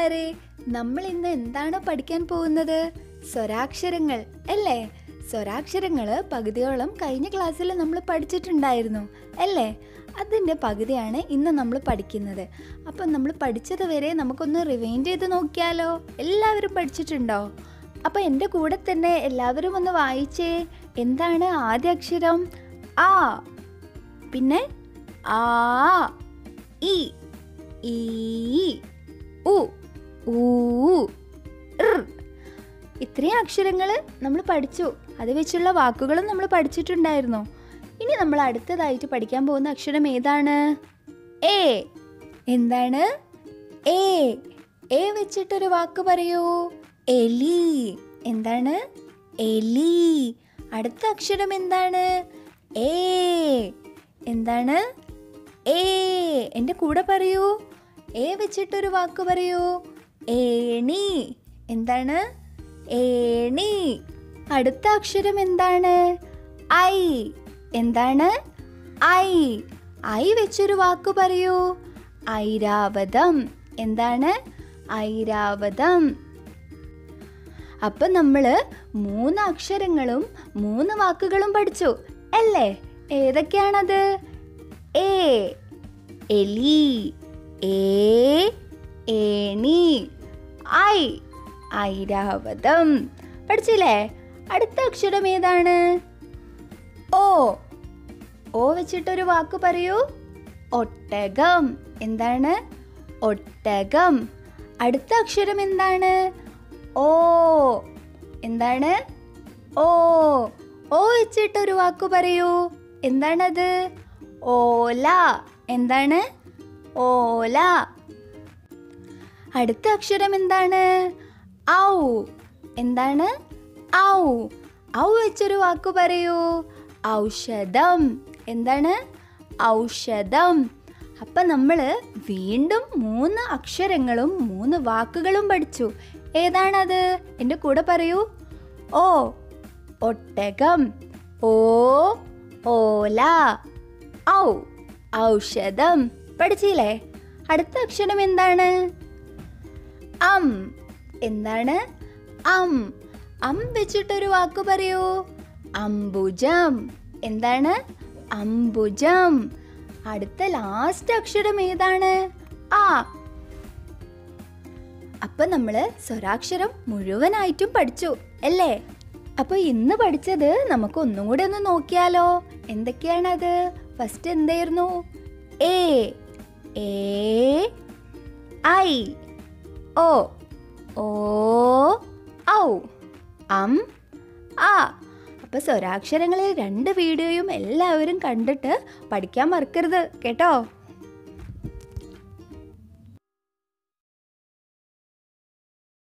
കൂട്ടുകാരെ നമ്മൾ ഇന്ന് എന്താണ് പഠിക്കാൻ പോകുന്നത് സ്വരാക്ഷരങ്ങൾ അല്ലേ സ്വരാക്ഷരങ്ങൾ പകുതിയോളം കഴിഞ്ഞ ക്ലാസ്സിൽ നമ്മൾ പഠിച്ചിട്ടുണ്ടായിരുന്നു അല്ലേ അതിൻ്റെ പകുതിയാണ് ഇന്ന് നമ്മൾ പഠിക്കുന്നത് അപ്പം നമ്മൾ പഠിച്ചത് വരെ നമുക്കൊന്ന് റിവൈൻഡ് ചെയ്ത് നോക്കിയാലോ എല്ലാവരും പഠിച്ചിട്ടുണ്ടോ അപ്പം എൻ്റെ കൂടെ തന്നെ എല്ലാവരും ഒന്ന് വായിച്ചേ എന്താണ് ആദ്യ അക്ഷരം ആ പിന്നെ ആ ഇ ഈ ഉ ഊ ഋ. ഇത്രയും അക്ഷരങ്ങൾ നമ്മൾ പഠിച്ചു അത് വെച്ചുള്ള വാക്കുകളും നമ്മൾ പഠിച്ചിട്ടുണ്ടായിരുന്നു ഇനി നമ്മൾ അടുത്തതായിട്ട് പഠിക്കാൻ പോകുന്ന അക്ഷരം ഏതാണ് എ എന്താണ് എ എ വെച്ചിട്ടൊരു വാക്ക് പറയൂ എലി എന്താണ് എലി അടുത്ത അക്ഷരം എന്താണ് എ എന്താണ് ഏ എൻ്റെ കൂടെ പറയൂ ഏ വെച്ചിട്ടൊരു വാക്ക് പറയൂ ഏണി എന്താണ് ഏണി അടുത്ത അക്ഷരം എന്താണ് ഐ എന്താണ് ഐ ഐ വെച്ചൊരു വാക്ക് പറയൂ ഐരാവതം എന്താണ് ഐരാവതം അപ്പം നമ്മൾ മൂന്ന് അക്ഷരങ്ങളും മൂന്ന് വാക്കുകളും പഠിച്ചു അല്ലേ ഏതൊക്കെയാണത് എ എലി ഏ ഏണി ഐ ഐരാവതം പഠിച്ചില്ലേ അടുത്ത അക്ഷരം ഏതാണ് ഓ ഓ വെച്ചിട്ടൊരു വാക്ക് പറയൂ ഒട്ടകം എന്താണ് ഒട്ടകം അടുത്ത അക്ഷരം എന്താണ് ഓ എന്താണ് ഓ ഓ വെച്ചിട്ടൊരു വാക്ക് പറയൂ എന്താണത് ഓല എന്താണ് ഓല അടുത്ത അക്ഷരം എന്താണ് ഔ എന്താണ് ഔ ഔ വെച്ചൊരു വാക്ക് പറയൂ ഔഷധം എന്താണ് ഔഷധം അപ്പം നമ്മൾ വീണ്ടും മൂന്ന് അക്ഷരങ്ങളും മൂന്ന് വാക്കുകളും പഠിച്ചു ഏതാണത് എൻ്റെ കൂടെ പറയൂ ഓ ഒട്ടകം ഓ ഓല ഔ ഔഷധം പഠിച്ചില്ലേ അടുത്ത അക്ഷരം എന്താണ് അം എന്താണ് അം അം വെച്ചിട്ടൊരു വാക്ക് പറയൂ അംബുജം എന്താണ് അംബുജം അടുത്ത ലാസ്റ്റ് അക്ഷരം ഏതാണ് ആ അപ്പൊ നമ്മള് സ്വരാക്ഷരം മുഴുവനായിട്ടും പഠിച്ചു അല്ലേ അപ്പൊ ഇന്ന് പഠിച്ചത് നമുക്ക് ഒന്നും കൂടെ ഒന്ന് നോക്കിയാലോ എന്തൊക്കെയാണത് ഫസ്റ്റ് എന്തായിരുന്നു എ എ ഐ ഓ ഓ ഔ അം ആ അപ്പൊ സ്വരാക്ഷരങ്ങളിൽ രണ്ട് വീഡിയോയും എല്ലാവരും കണ്ടിട്ട് പഠിക്കാൻ മറക്കരുത് കേട്ടോ